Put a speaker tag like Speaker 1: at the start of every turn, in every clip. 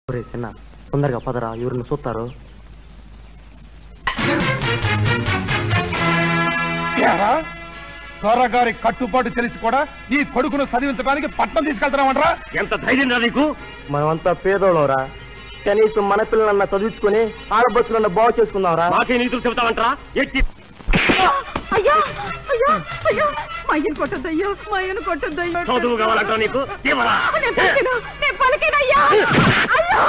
Speaker 1: ఒరే చిన్న తొందరగా పదరా ఎవరిని చూస్తారు
Speaker 2: ఏరా? త్వరగారి కట్టుబాటు తెలిసి కూడా నీ కొడుకును చదివించడానికి పట్నం తీసుకెళ్తున్నామంటరా
Speaker 3: ఎంత ధైర్యం రా నీకు
Speaker 1: మనమంతా పేదోళ్ళంరా కనీసం మన పిల్లలన్న చదివించుకొని ఆడబచ్చులన్న బాగు చేసుకుందాంరా
Speaker 3: మాకే నీతులు చెబుతావంటరా ఎట్టి
Speaker 4: అయ్యా అయ్యా అయ్యా మా అయ్యను కొట్టద్దయ్యా మా అయ్యను కొట్టద్దయ్యా
Speaker 3: చదువు కావాలంటరా నీకు ఇవ్వరా?
Speaker 4: నేను పలికిన నేను పలికినయ్యా అయ్యో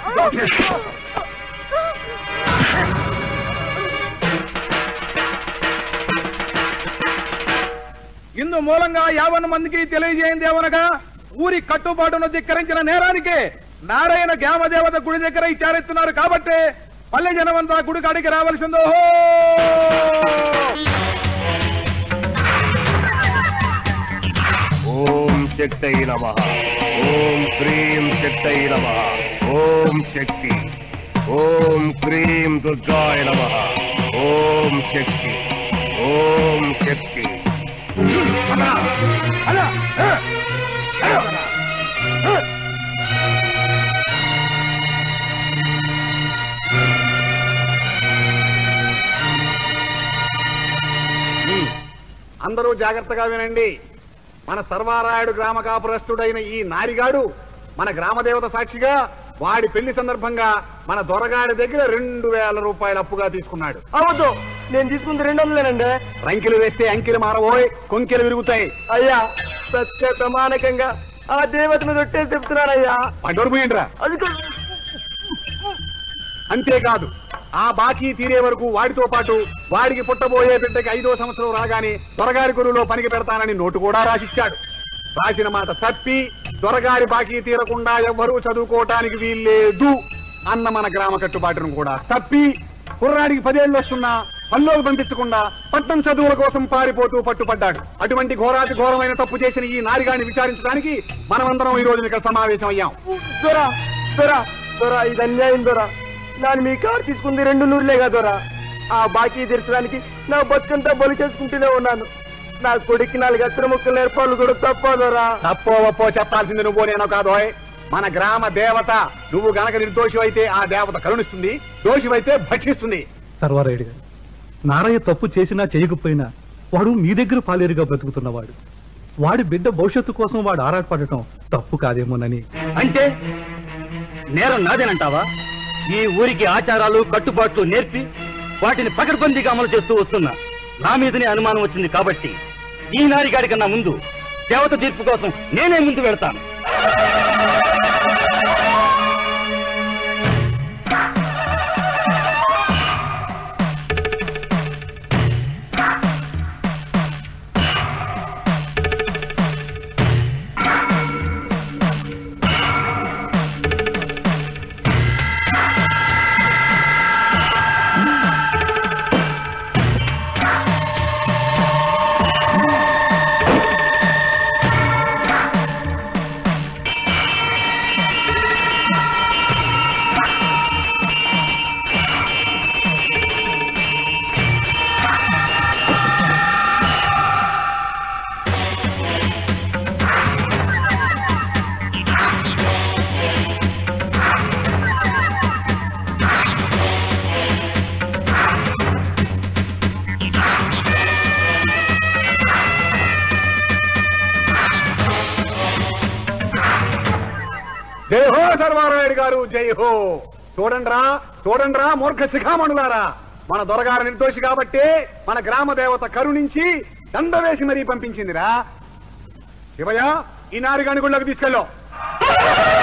Speaker 2: ఇందు మూలంగా యావన్ మందికి తెలియజేయండి ఏమనగా ఊరి కట్టుబాటును ధిక్కరించిన నేరానికి నారాయణ గ్రామదేవత గుడి దగ్గర ఇచ్చారెత్తున్నారు కాబట్టి పల్లె జనమంతా గుడి కాడికి రావాల్సిందో
Speaker 3: ఓం శక్తై నమ ఓం క్రీం శక్తై నమ ఓం శక్తి ఓం క్రీం దుర్గాయ నమ ఓం శక్తి ఓం శక్తి
Speaker 2: అలా, అలా, ఏ, ఏ, ఏ. అందరూ జాగ్రత్తగా వినండి మన సర్వారాయుడు గ్రామ కాపురస్తుడైన ఈ నారిగాడు మన గ్రామదేవత సాక్షిగా వాడి పెళ్లి సందర్భంగా మన దొరగాడి దగ్గర రెండు వేల రూపాయల అప్పుగా తీసుకున్నాడు
Speaker 1: అవద్దు నేను తీసుకుంది రెండు వందలేనండి
Speaker 2: రంకిలు వేస్తే అంకిలు మారబోయ్ కొంకెలు విరుగుతాయి
Speaker 1: అయ్యా సత్య ప్రమాణకంగా ఆ దేవత మీద ఒట్టే చెప్తున్నానయ్యా
Speaker 2: పంటోరు పోయిండ్రా
Speaker 1: అది కాదు.
Speaker 2: అంతేకాదు ఆ బాకీ తీరే వరకు వాడితో పాటు వాడికి పుట్టబోయే బిడ్డకి ఐదో సంవత్సరం రాగానే దొరగారి గురువులో పనికి పెడతానని నోటు కూడా రాసిచ్చాడు రాసిన మాట తప్పి దొరగారి బాకీ తీరకుండా ఎవ్వరూ చదువుకోవటానికి వీల్లేదు అన్న మన గ్రామ కట్టుబాటును కూడా తప్పి కుర్రాడికి పదేళ్ళు వస్తున్నా పల్లోకి పంపించకుండా పట్నం చదువుల కోసం పారిపోతూ పట్టుపడ్డాడు అటువంటి ఘోరాతి ఘోరమైన తప్పు చేసిన ఈ నారిగాన్ని విచారించడానికి మనమందరం ఈ రోజు ఇక్కడ సమావేశం అయ్యాం
Speaker 1: దొరా దొరా దొరా ఇది అన్యాయం దొరా నేను మీ కారు తీసుకుంది రెండు నూరులేగా దొరా ఆ బాకీ తీర్చడానికి నా బతుకంతా బలి చేసుకుంటూనే ఉన్నాను నా కొడుక్కి నాలుగు అత్తర ముక్కలు నేర్పాలు కూడా తప్ప దొరా
Speaker 2: తప్పో ఒప్పో చెప్పాల్సింది నువ్వు నేను కాదోయ్ మన గ్రామ దేవత నువ్వు గనక నిర్దోషి అయితే ఆ దేవత కరుణిస్తుంది దోషివైతే భక్షిస్తుంది
Speaker 5: సర్వారాయుడు గారు నారయ్య తప్పు చేసినా చేయకపోయినా వాడు మీ దగ్గర పాలేరుగా బ్రతుకుతున్నవాడు వాడి బిడ్డ భవిష్యత్తు కోసం వాడు ఆరాటపడటం తప్పు కాదేమోనని
Speaker 3: అంటే నేరం నాదేనంటావా ఈ ఊరికి ఆచారాలు కట్టుబాట్లు నేర్పి వాటిని పకడ్బందీగా అమలు చేస్తూ వస్తున్నా నా మీదనే అనుమానం వచ్చింది కాబట్టి ఈ నారిగాడి కన్నా ముందు దేవత తీర్పు కోసం నేనే ముందు వెళ్తాను
Speaker 2: జై హో సర్వారాయుడు గారు జై హో చూడండ్రా చూడండ్రా మూర్ఖ శిఖామణులారా మన దొరగారు నిర్దోషి కాబట్టి మన గ్రామ దేవత కరుణించి దండ వేసి మరీ పంపించిందిరా శివయ్య ఈ నారిగాని గుళ్ళకి తీసుకెళ్ళాం